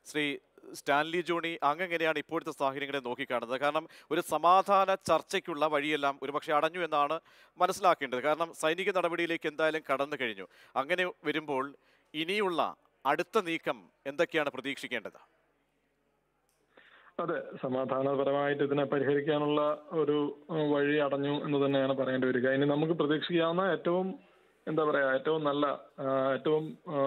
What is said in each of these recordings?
Shri Stanley Johnny അങ്ങ് എങ്ങനെയാണ് ഇപ്പോഴത്തെ സാഹചര്യങ്ങളെ നോക്കിക്കാണുന്നത് കാരണം ഒരു സമാധാന ചർച്ചയ്ക്കുള്ള വഴിയെല്ലാം ഒരുപക്ഷെ അടഞ്ഞു എന്നാണ് മനസ്സിലാക്കേണ്ടത് കാരണം സൈനിക നടപടിയിലേക്ക് എന്തായാലും കടന്നു കഴിഞ്ഞു അങ്ങനെ വരുമ്പോൾ ഇനിയുള്ള അടുത്ത നീക്കം എന്തൊക്കെയാണ് പ്രതീക്ഷിക്കേണ്ടത് അതെ സമാധാനപരമായിട്ട് ഇതിനെ പരിഹരിക്കാനുള്ള ഒരു ഉം, വഴി അടഞ്ഞു എന്ന് തന്നെയാണ് പറയേണ്ടി വരിക ഇനി നമുക്ക് പ്രതീക്ഷിക്കാവുന്ന ഏറ്റവും എന്താ പറയാ ഏറ്റവും നല്ല ആ, ഏറ്റവും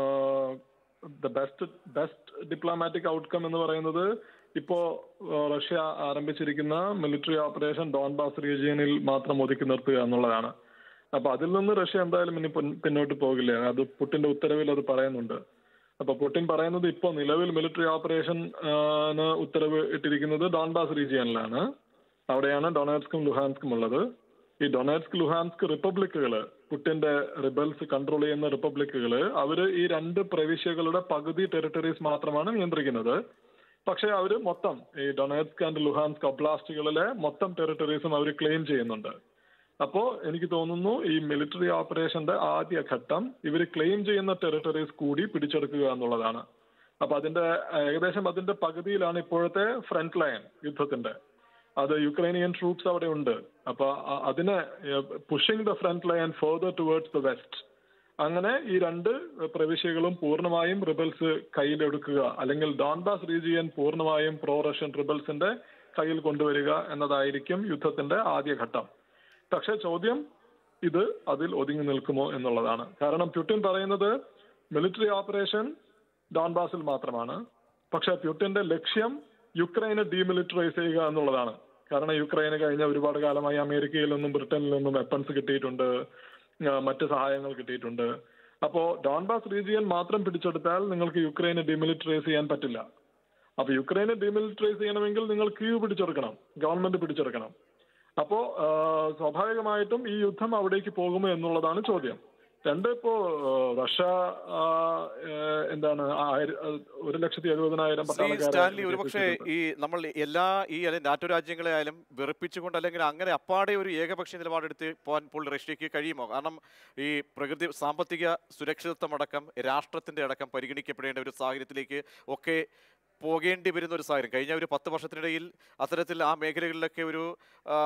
the best best diplomatic outcome എന്ന് പറയുന്നത് ഇപ്പോ ആ, റഷ്യ ആരംഭിച്ചിരിക്കുന്ന മിലിറ്ററി ഓപ്പറേഷൻ ഡോൺബാസ് റീജിയനിൽ മാത്രം ഒതുക്കി നിർത്തുക എന്നുള്ളതാണ് അപ്പൊ അതിൽ നിന്ന് റഷ്യ എന്തായാലും ഇനി പിൻ- പിന്നോട്ട് പോകില്ല അത് പുട്ടിന്റെ ഉത്തരവിൽ അത് പറയുന്നുണ്ട് അപ്പൊ പുടിൻ പറയുന്നത് ഇപ്പോൾ നിലവിൽ മിലിറ്ററി ഓപ്പറേഷൻ ഉത്തരവ് ഇട്ടിരിക്കുന്നത് ഡോൺബാസ് റീജിയനിലാണ് അവിടെയാണ് ഡൊണാറ്റ്സ്കും ലുഹാൻസ്കും ഉള്ളത് ഈ ഡൊണാറ്റ്സ്ക് ലുഹാൻസ്ക് റിപ്പബ്ലിക്കുകള് പുട്ടിന്റെ റിബൽസ് കൺട്രോൾ ചെയ്യുന്ന റിപ്പബ്ലിക്കുകള് അവര് ഈ രണ്ട് പ്രവിശ്യകളുടെ പകുതി ടെറിട്ടറീസ് മാത്രമാണ് നിയന്ത്രിക്കുന്നത് പക്ഷെ അവര് മൊത്തം ഈ ഡൊണാറ്റ്സ്ക് ആൻഡ് ലുഹാൻസ്ക് ഒബ്ലാസ്റ്റുകളിലെ മൊത്തം ടെറിട്ടറീസും അവർ ക്ലെയിം ചെയ്യുന്നുണ്ട് അപ്പോ എനിക്ക് തോന്നുന്നു ഈ മിലിറ്ററി ഓപ്പറേഷന്റെ ആദ്യ ഘട്ടം ഇവർ ക്ലെയിം ചെയ്യുന്ന ടെറിട്ടറീസ് കൂടി പിടിച്ചെടുക്കുക എന്നുള്ളതാണ് അപ്പൊ അതിന്റെ ഏകദേശം അതിന്റെ പകുതിയിലാണ് ഇപ്പോഴത്തെ ഫ്രണ്ട് ലൈൻ യുദ്ധത്തിന്റെ അത് യുക്രൈനിയൻ ട്രൂപ്സ് അവിടെ ഉണ്ട് അപ്പൊ അ- അതിനെ pushing the front line further towards the west അങ്ങനെ ഈ രണ്ട് പ്രവിശ്യകളും പൂർണ്ണമായും റിബൽസ് കയ്യിലെടുക്കുക അല്ലെങ്കിൽ ഡോൺബാസ് റീജിയൻ പൂർണ്ണമായും പ്രോ റഷ്യൻ റിബൽസിന്റെ കയ്യിൽ കൊണ്ടുവരിക എന്നതായിരിക്കും യുദ്ധത്തിന്റെ ആദ്യ ഘട്ടം പക്ഷെ ചോദ്യം ഇത് അതിൽ ഒതുങ്ങി നിൽക്കുമോ എന്നുള്ളതാണ് കാരണം പ്യുട്ടിൻ പറയുന്നത് മിലിറ്ററി ഓപ്പറേഷൻ ഡോൺബാസിൽ മാത്രമാണ് പക്ഷെ പ്യുട്ടിന്റെ ലക്ഷ്യം യുക്രൈനെ ഡീമിലിറ്ററൈസ് ചെയ്യുക എന്നുള്ളതാണ് കാരണം യുക്രൈന് കഴിഞ്ഞ ഒരുപാട് കാലമായി അമേരിക്കയിൽ നിന്നും ബ്രിട്ടനിൽ നിന്നും വെപ്പൺസ് കിട്ടിയിട്ടുണ്ട് ആ, മറ്റ് സഹായങ്ങൾ കിട്ടിയിട്ടുണ്ട് അപ്പോ ഡോൺബാസ് റീജിയൻ മാത്രം പിടിച്ചെടുത്താൽ നിങ്ങൾക്ക് യുക്രൈനെ ഡീമിലിറ്ററൈസ് ചെയ്യാൻ പറ്റില്ല അപ്പൊ യുക്രൈനെ ഡീമിലിറ്ററൈസ് ചെയ്യണമെങ്കിൽ നിങ്ങൾ കീവ് പിടിച്ചെടുക്കണം ഗവൺമെന്റ് പിടിച്ചെടുക്കണം അപ്പോ ആ, സ്വാഭാവികമായിട്ടും ഈ യുദ്ധം അവിടേക്ക് പോകുമോ എന്നുള്ളതാണ് ചോദ്യം രണ്ട് ഇപ്പോ ആ, റഷ്യ ആ, ഏ, എന്താണ് ആയിര- ഒരു ലക്ഷത്തി എഴുപതിനായിരം ശ്രീ സ്റ്റാൻലി പട്ടാളക്കാരെ ഒരുപക്ഷെ ഈ നമ്മൾ എല്ലാ ഈ അല്ലെങ്കിൽ നാറ്റോ രാജ്യങ്ങളെ ആയാലും വെറുപ്പിച്ചുകൊണ്ട് അല്ലെങ്കിൽ അങ്ങനെ അപ്പാടെ ഒരു ഏകപക്ഷീയ നിലപാടെടുത്ത് പോകാൻ ഇപ്പോൾ റഷ്യക്ക് കഴിയുമോ കാരണം ഈ പ്രകൃതി സാമ്പത്തിക സുരക്ഷിതത്വമടക്കം രാഷ്ട്രത്തിന്റെ അടക്കം പരിഗണിക്കപ്പെടേണ്ട ഒരു സാഹചര്യത്തിലേക്ക് ഒക്കെ പോകേണ്ടി വരുന്ന ഒരു സാഹചര്യം കഴിഞ്ഞ ഒരു പത്ത് വർഷത്തിനിടയിൽ അത്തരത്തിൽ ആ മേഖലകളിലൊക്കെ ഒരു ആ,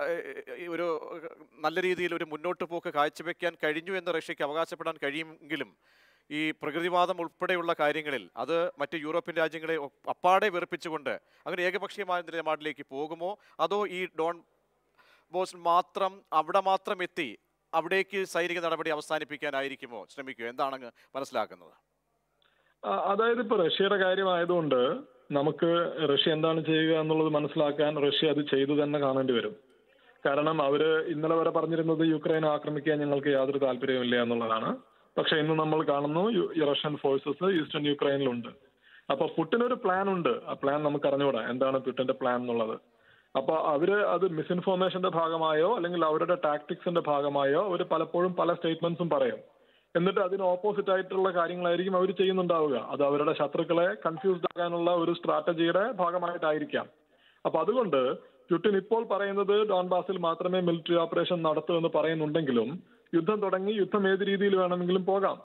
ഈ ഒരു നല്ല രീതിയിൽ ഒരു മുന്നോട്ട് പോക്ക് കാഴ്ചവെക്കാൻ കഴിഞ്ഞു എന്ന് റഷ്യക്ക് അവകാശപ്പെടാൻ കഴിയുമെങ്കിലും ഈ പ്രകൃതിവാദം ഉൾപ്പെടെയുള്ള കാര്യങ്ങളിൽ അത് മറ്റ് യൂറോപ്യൻ രാജ്യങ്ങളെ ഒ- അപ്പാടെ വെറുപ്പിച്ചുകൊണ്ട് അങ്ങനെ ഏകപക്ഷീയമായ നിലപാടിലേക്ക് പോകുമോ അതോ ഈ ഡോൺ ബോസ് മാത്രം അവിടെ മാത്രം എത്തി അവിടേക്ക് സൈനിക നടപടി അവസാനിപ്പിക്കാനായിരിക്കുമോ ശ്രമിക്കുക എന്താണങ്ങ് മനസ്സിലാക്കുന്നത് ആ, അതായത് ഇപ്പൊ റഷ്യയുടെ കാര്യമായതുകൊണ്ട് നമുക്ക് റഷ്യ എന്താണ് ചെയ്യുക എന്നുള്ളത് മനസ്സിലാക്കാൻ റഷ്യ അത് ചെയ്തു തന്നെ കാണേണ്ടി വരും കാരണം അവര് ഇന്നലെ വരെ പറഞ്ഞിരുന്നത് യുക്രൈനെ ആക്രമിക്കാൻ ഞങ്ങൾക്ക് യാതൊരു താല്പര്യമില്ല എന്നുള്ളതാണ് പക്ഷെ ഇന്ന് നമ്മൾ കാണുന്നു യു- ഈ റഷ്യൻ ഫോഴ്സസ് ഈസ്റ്റേൺ യുക്രൈനിലുണ്ട് അപ്പൊ പുട്ടിനൊരു പ്ലാൻ ഉണ്ട് ആ പ്ലാൻ നമുക്ക് അറിഞ്ഞുകൂടാ എന്താണ് പുട്ടിന്റെ പ്ലാൻ എന്നുള്ളത് അപ്പൊ അവര് അത് മിസ്ഇൻഫോർമേഷന്റെ ഭാഗമായോ അല്ലെങ്കിൽ അവരുടെ ടാക്ടിക്സിന്റെ ഭാഗമായോ അവർ പലപ്പോഴും പല സ്റ്റേറ്റ്മെന്റ്സും പറയും എന്നിട്ട് അതിന് ഓപ്പോസിറ്റ് ആയിട്ടുള്ള കാര്യങ്ങളായിരിക്കും അവർ ചെയ്യുന്നുണ്ടാവുക അത് അവരുടെ ശത്രുക്കളെ കൺഫ്യൂസ്ഡ് ആക്കാനുള്ള ഒരു സ്ട്രാറ്റജിയുടെ ഭാഗമായിട്ടായിരിക്കാം അപ്പൊ അതുകൊണ്ട് പുടിൻ ഇപ്പോൾ പറയുന്നത് ഡോൺബാസിൽ മാത്രമേ മിലിറ്ററി ഓപ്പറേഷൻ നടത്തൂ എന്ന് പറയുന്നുണ്ടെങ്കിലും യുദ്ധം തുടങ്ങി യുദ്ധം ഏത് രീതിയിൽ വേണമെങ്കിലും പോകാം